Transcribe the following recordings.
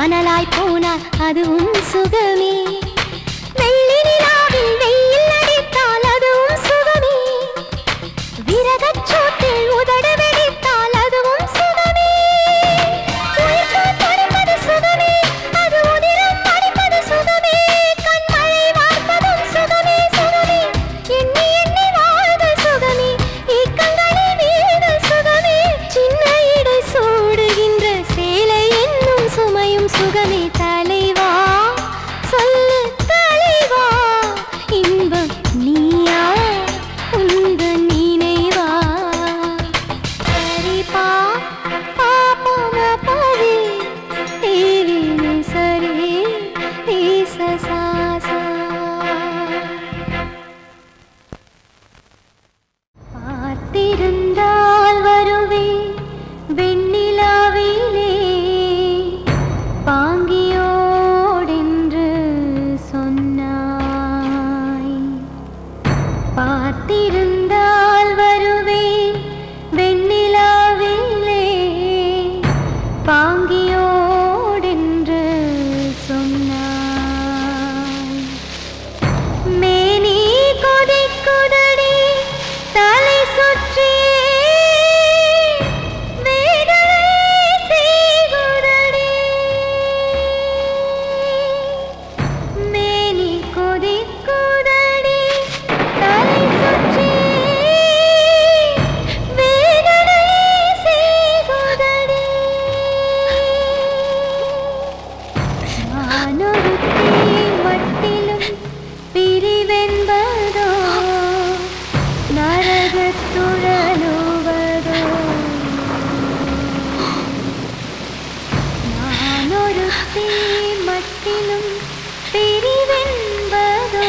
காணலாய் போனால் அதுவும் சுகமே வெள்ளி நிலாவில் வெயில் அடித்தால் அதுவும் சுகமே விரகச் சோற்றில் உதடு வெடித்தால் அதுவும் சுகமே உயிர்கால் பறிப்பது சுகமே அது உதிரம் அடிப்பது சுகமே கண்மழை வார்ப்பதும் சுகமே சுகமே எண்ணி எண்ணி வாழ்தல் சுகமே ஏக்கங்களில் வீழ்தல் சுகமே சின்ன இடை சூடுகின்ற சேலை என்னும் சுமையும் சுகமே தலைவா சொல்லு தலைவா இன்பம் நீயா உந்த நினைவா சரிபா பாப்பம பரி தேவினி சரி ஈச சாசா பார்த்திருந்தால் வருவேன் வெண்ணிலாவிலே பாங்கியோடென்று சொன்னாய் பார்த்திருந்தால் வருவேன் வெண்ணிலாவிலே பாங்கியோடென்று சொன்னாய் மேனி கொதிக்குதடி தலை சுற்றி வேதனை செய்குதடி மேனி கொதிக்குதடி தலை சுற்றி வேதனை செய்குதடி நானொருத்தி மட்டிலும் பிரிவென்பதோ நரகத்துழலுவதோ நானொருத்தி மட்டிலும் பிரிவென்பதோ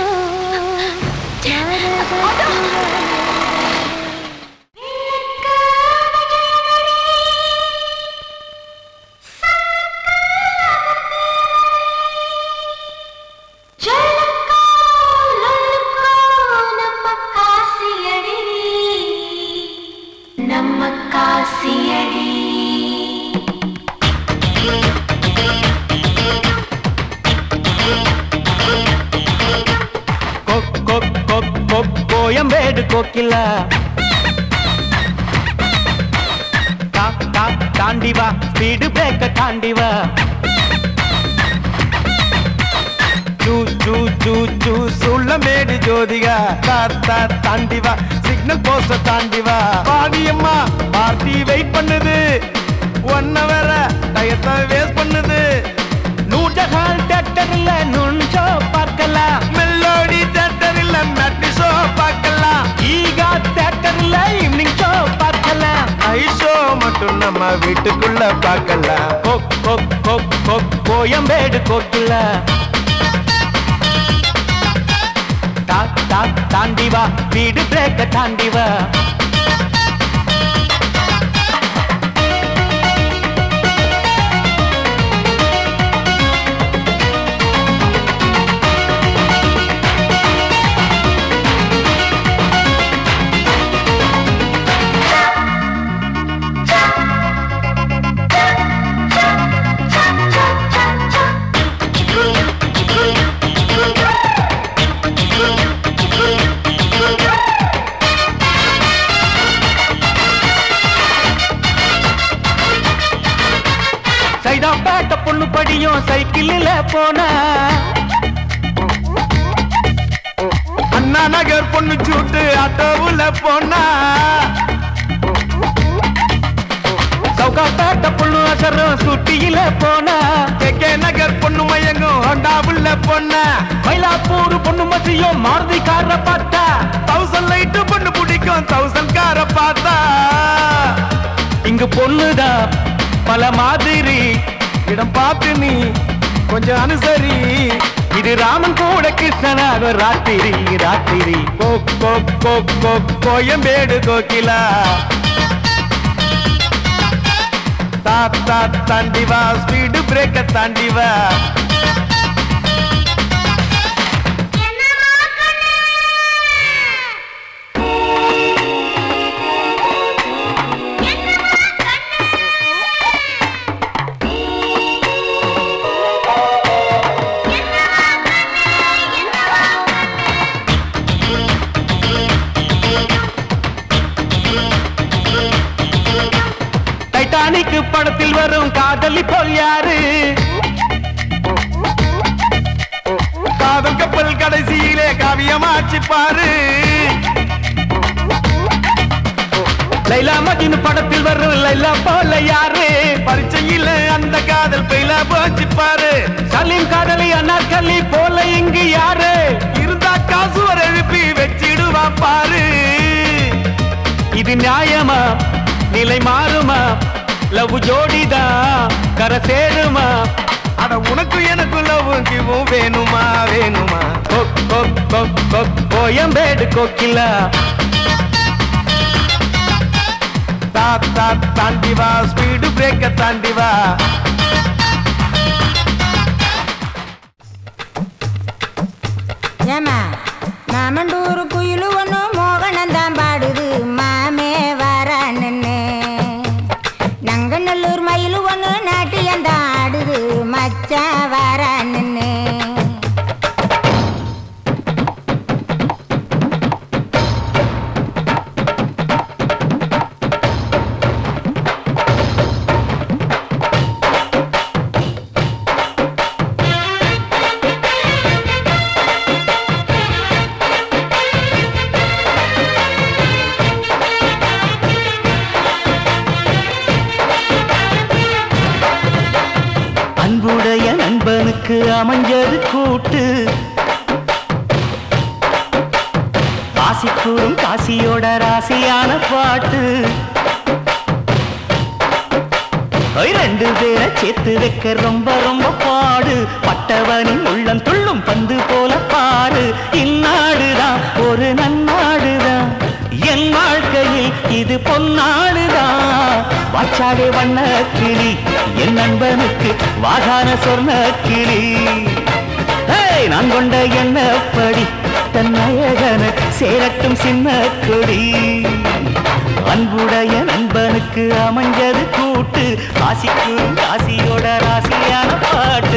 நம்ம காசியடி கொக் கொக் கொக் கொக் கோயம்பேடு கோக்கிலா தா தா தாண்டி வா ஸ்பீடு பிரேக்க தாண்டி வா சூ சூ சூ சூ சுள்ளமேடு ஜோதிகா தா தா தாண்டி வா சிக்னல் போஸ்ட தாண்டி வா பாடியம்மா பார்ட்டி வெயிட் பண்ணுது ஒன் ஹவர டயத்தை வேஸ்ட் பண்ணுது நூற்றகால் தேட்டர்ல நுண்சோ பார்க்கலாம் மெல்லோடி தேட்டர்ல மேட்னி ஷோ பார்க்கலாம் ஈகா தேட்டர்ல ஈவினிங் ஷோ பார்க்கலாம் ஐ ஷோ மட்டும் நம்ம வீட்டுக்குள்ள பார்க்கலாம் கொக் கொக் கொக் கொக் கோயம்பேடு கோக்கில தா தா தாண்டி வா வீடு பிரேக்க தாண்டி வா சைதாப்பேட்ட பொண்ணு படியும் சைக்கிளில் போனா அண்ணா நகர் பொண்ணு சூட்டு ஆட்டோவுல போனா சவுகாப்பேட்ட பொண்ணு அசரும் சுட்டியில போனா கே நகர் பொண்ணு மயங்கும் ஹோண்டாவுல போனா மயிலாப்பூர் பொண்ணு மசியும் மாருதி கார பார்த்தா தௌசண்ட் லைட்டு பொண்ணு பிடிக்கும் தௌசண்ட் கார பார்த்தா இங்கு பொண்ணுதான் பல மாதிரி இடம் பார்த்து நீ கொஞ்சம் அனுசரி இது ராமன் கூட கிருஷ்ணனாக ராத்திரி ராத்திரி கோ கோ கோ கோ கோயம்பேடு கோகிலா தா தா தாண்டி வா ஸ்பீடு பிரேக்க தாண்டி வா என்னமா கண்ணு வரும் காதலி போல் யாரு காதல் கப்பல் கடைசியிலே காவியமாச்சு பாரு லைலா மஜின் படத்தில் வரும் லைலா போல யாரு பரிச்சையில அந்த காதல் பெயிலா போச்சு பாரு சலீம் காதலி அண்ணாக்கல்லி போல இங்கு யாரு இருந்தா காசு ஒரு எழுப்பி வச்சிடுவா பாரு இது நியாயமா நிலை மாறுமா லவ் ஜோடிதா கரை சேருமா அட உனக்கு எனக்கு லவ் கிவும் வேணுமா வேணுமா கொக் கொக் கொக் கொக் கோயம்பேடு கோக்கிலா தா தா தாண்டி வா ஸ்பீடு பிரேக்க தாண்டி வா ஏமா மாமண்டூர் குயிலு ஒன்று மோகனந்தான் பாடுது மாமே வரான்னு நங்கநல்லூர் மயிலு ஒன்று நாட்டியந்தான் ஆடுது மச்சான் வரான்னு அன்புடைய நண்பனுக்கு அமைஞ்சது கூட்டு காசிக்கூடும் காசியோட ராசியான பாட்டு ஐ, ரெண்டு பேரை சேர்த்து வைக்க ரொம்ப ரொம்ப பாடு பட்டவனின் உள்ளம் துள்ளும் பந்து போல பாரு இந்நாடுதான் ஒரு நன்னாடுதான் என் வாழ்க்கையில் இது பொன்னாடுதான் வாச்சாடே வண்ண கிளி என் நண்பனுக்கு வாகான சொர்ண கிளி ஏய், நான் கொண்ட எண்ணப்படி தன் அழகன சேரட்டும் சின்ன கொடி அன்புடைய நண்பனுக்கு அமைஞ்சது கூட்டு காசிக்கு காசியோட ராசியான பாட்டு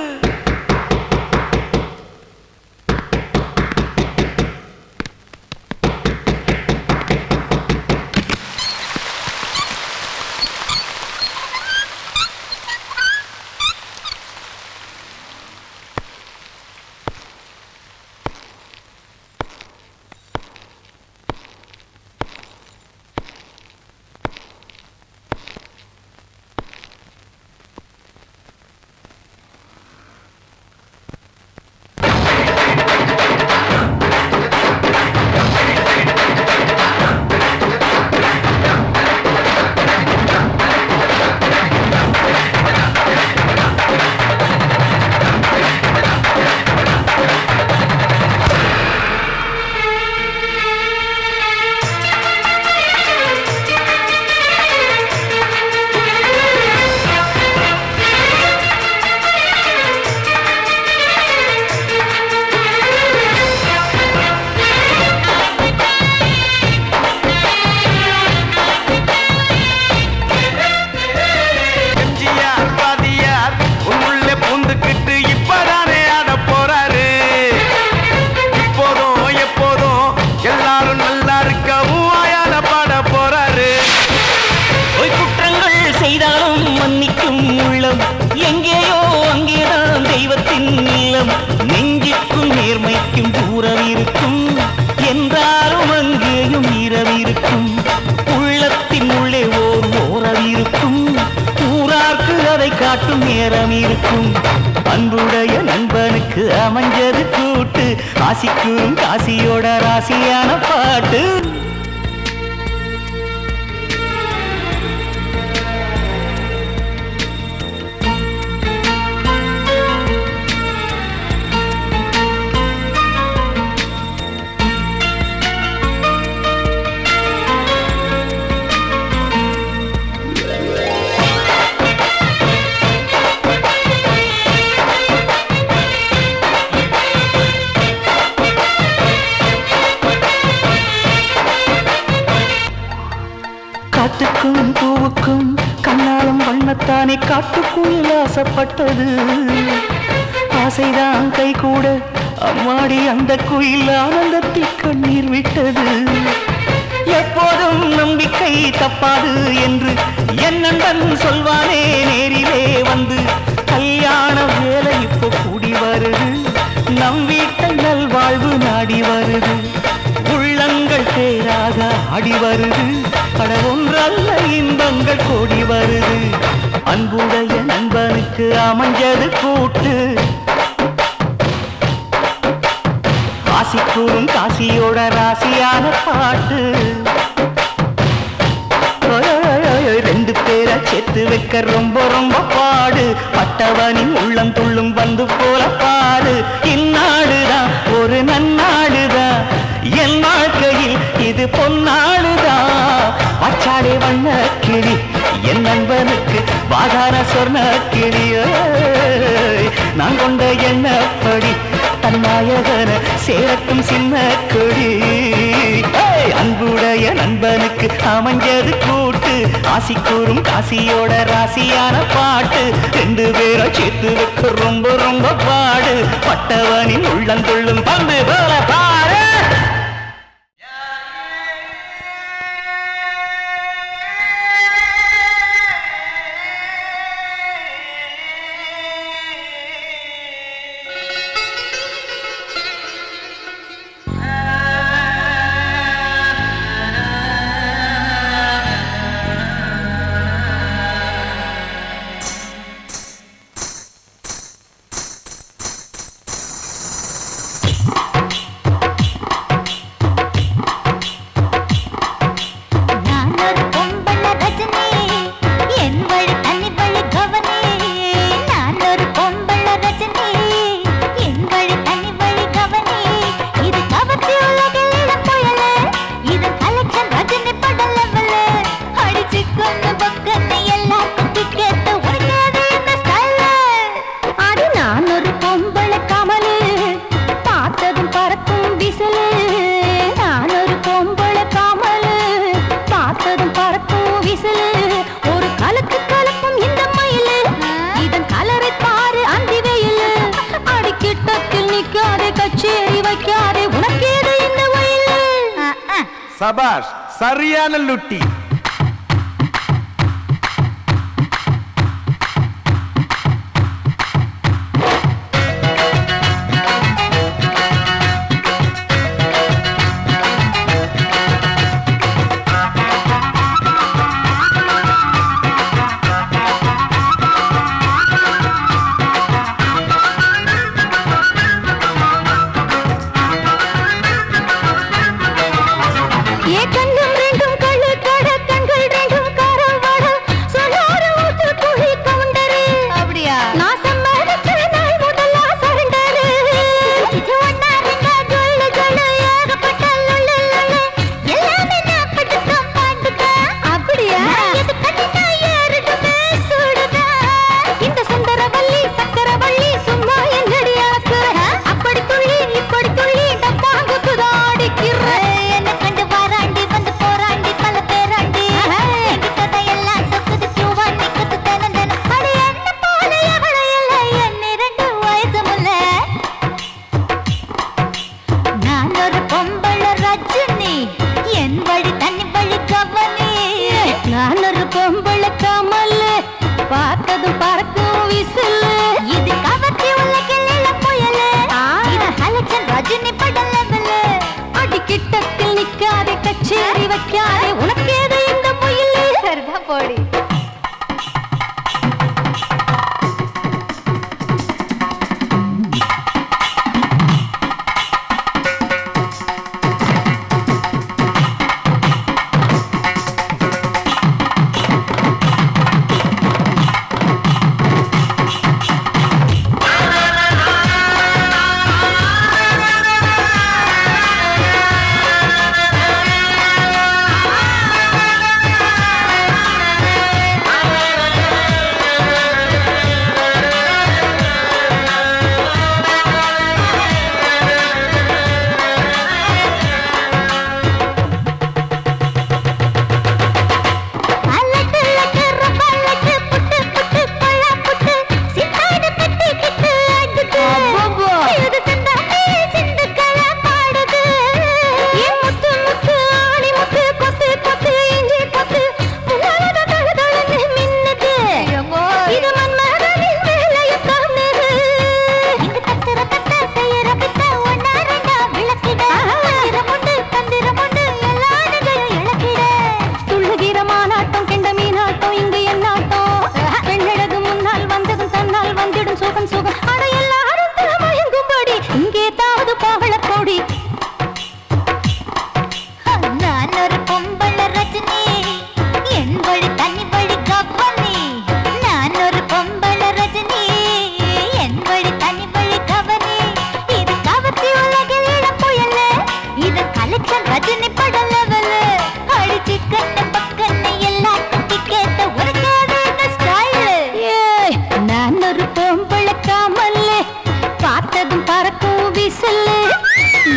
எம்ஜிஆர் பாதியார் உன்னுள்ளே பூந்துக்கிட்டு இப்பதானே ஆட போறாரு இப்போதும் எப்போதும் எல்லாரும் நல்லா இருக்கவும் வாயால பாட போறாரு பொய் குற்றங்கள் செய்தாலும் மன்னிக்கும் உள்ளம் எங்கேயோ அங்கேதான் தெய்வத்தின் இல்லம் நெஞ்சிற்கும் நேர்மைக்கும் தூரம் இருக்கும் என்றாலும் அங்கேயும் இரவிருக்கும் உள்ளத்தின் உள்ளே ஓர் ஓரவிருக்கும் ஊரார்க்கு அதை காட்டும் நேரம் இருக்கும் அன்புடைய நண்பனுக்கு அமைஞ்சது கூட்டு காசிக்கும் காசியோட ராசியான பாட்டு காட்டுக்கும் பூவுக்கும் கண்ணாலும் வண்ணத்தானே காட்டுக்குயில் ஆசைப்பட்டது ஆசைதான் கை கூட அம்மாடி அந்த குயில் ஆனந்தத்தில் கண்ணீர் விட்டது எப்போதும் நம்பிக்கை தப்பாது என்று என் நண்பன் சொல்வானே நேரிலே வந்து கல்யாண வேலை இப்போ கூடி வருது நம் வீட்டை நல்வாழ்வு நாடி வருது உள்ளங்கள் தேராக ஆடி வருது பட ஒன்றல்ல இன்பங்கள் கோடி வருது அன்புடைய நண்பனுக்கு அமைஞ்சது கூட்டு காசிக்கூறும் காசியோட ராசியான பாட்டு ஓய், ஓய், ஓய், ஓய், ரெண்டு பேரை சேர்த்து வைக்க ரொம்ப ரொம்ப பாடு பட்டவனின் உள்ளம் துள்ளும் வந்து போல பாடு இந்நாடுதான் ஒரு நன்னாடுதான் என் வாழ்க்கையில் இது பொன்னாடுதான் பச்சாடை வண்ண கிளி என் நண்பனுக்கு வாதார சொர்ண கிளி ஓய், நான் கொண்ட எண்ணப்படி தன்னாயகன சேரட்டும் சின்ன கொடி ஏய், அன்புடைய நண்பனுக்கு அமைஞ்சது கூட்டு ஆசி கூறும் காசியோட ராசியான பாட்டு ரெண்டு பேரும் சேர்த்து வைக்க ரொம்ப ரொம்ப பாடு பட்டவனின் உள்ளந்துள்ளும் பந்து போல பாரு நான் ஒரு பொம்பள ரஜினி என் வழி தனி வழி கவனி நான் ஒரு பொம்பள ரஜினி என் வழி தனி வழி கவனி இது கவர்ச்சி உலகில் இளம் புயல் இது கலெக்ஷன் ரஜினி பட லெவல் அடிச்சு கொண்டு பக்கத்து எல்லாருக்கும் டிக்கெட் உனக்காது இந்த ஸ்டைல் அது நான் ஒரு பொம்பளை கமலு பார்த்ததும் பறக்கும் விசிலு நான் ஒரு பொம்பளை கமலு பார்த்ததும் பறக்கும் விசிலு ஒரு கலக்கு கலக்கும் இந்த மயிலு இதன் கலரை பாரு அந்தி வெயிலு அடிக்கிட்டத்தில் நிக்காதே கச்சேரி வைக்காதே உனக்கேது இந்த வயலு சபாஷ் சரியான லுட்டி ஏ கண்ணும் ரெண்டும் கள்ளு கடை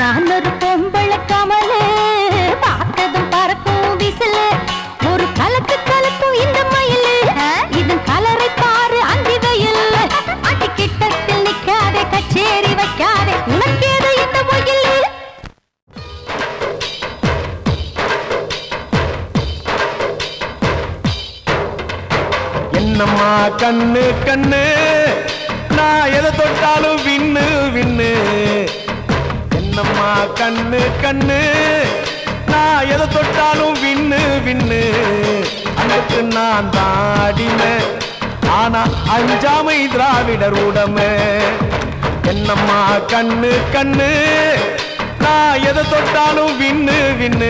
நான் ஒரு பொம்பள கமலு பார்த்ததும் பறக்கும் விசிலு ஒரு கலக்கு கலக்கும் இந்த மயிலு இதன் கலரை பாரு அந்தி வெயில் அடி கிட்டத்தில் நிக்காதே கச்சேரி வைக்காதே உனக்கேது இந்த மொயில் என்னம்மா கண்ணு கண்ணு நான் எதை தொட்டாலும் விண்ணு விண்ணு என்னம்மா கண்ணு கண்ணு நான் எதை தொட்டாலும் விண்ணு விண்ணு அன்னைக்கு நான் தான் அடிமை ஆனா அஞ்சாமை திராவிடர் உடமை என்னம்மா கண்ணு கண்ணு நான் எதை தொட்டாலும் விண்ணு விண்ணு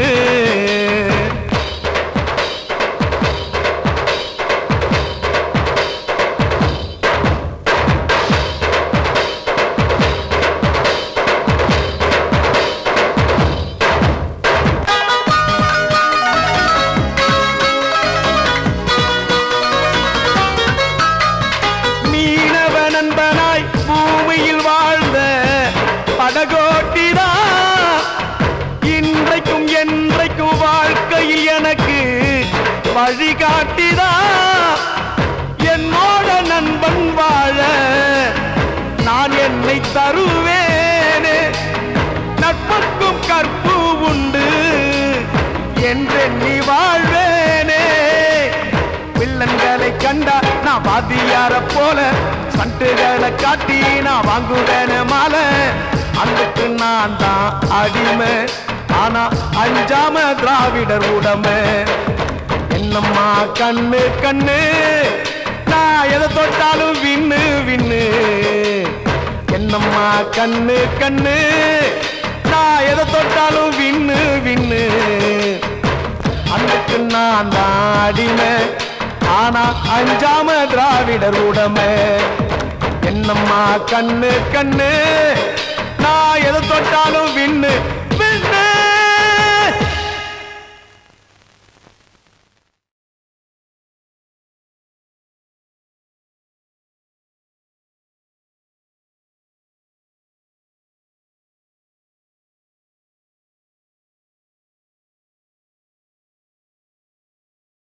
மீனவ நண்பனாய் பூமியில் வாழ்ந்த படகோட்டிதான் இன்றைக்கும் என்றைக்கும் வாழ்க்கையில் எனக்கு வழிகாட்டிதா என்னோட நண்பன் வாழ நான் என்னை தருவேனே நட்புக்கும் கற்பு உண்டு என்றெண்ணி வாழ்வேனே வில்லன்களை கண்டா நான் வாத்தியார போல சண்டுகளை காட்டி நான் வாங்குவேன மாலை அன்றைக்கு நான் தான் அடிமை ஆனா அஞ்சாம திராவிடர் உடமை என்னம்மா கண்ணு கண்ணு நான் எதை தொட்டாலும் விண்ணு விண்ணு என்னம்மா கண்ணு கண்ணு நான் எதை தொட்டாலும் விண்ணு விண்ணு அன்னைக்கு நான் தான் அடிமை ஆனா அஞ்சாம திராவிடர் உடமை என்னம்மா கண்ணு கண்ணு நான் எதை தொட்டாலும்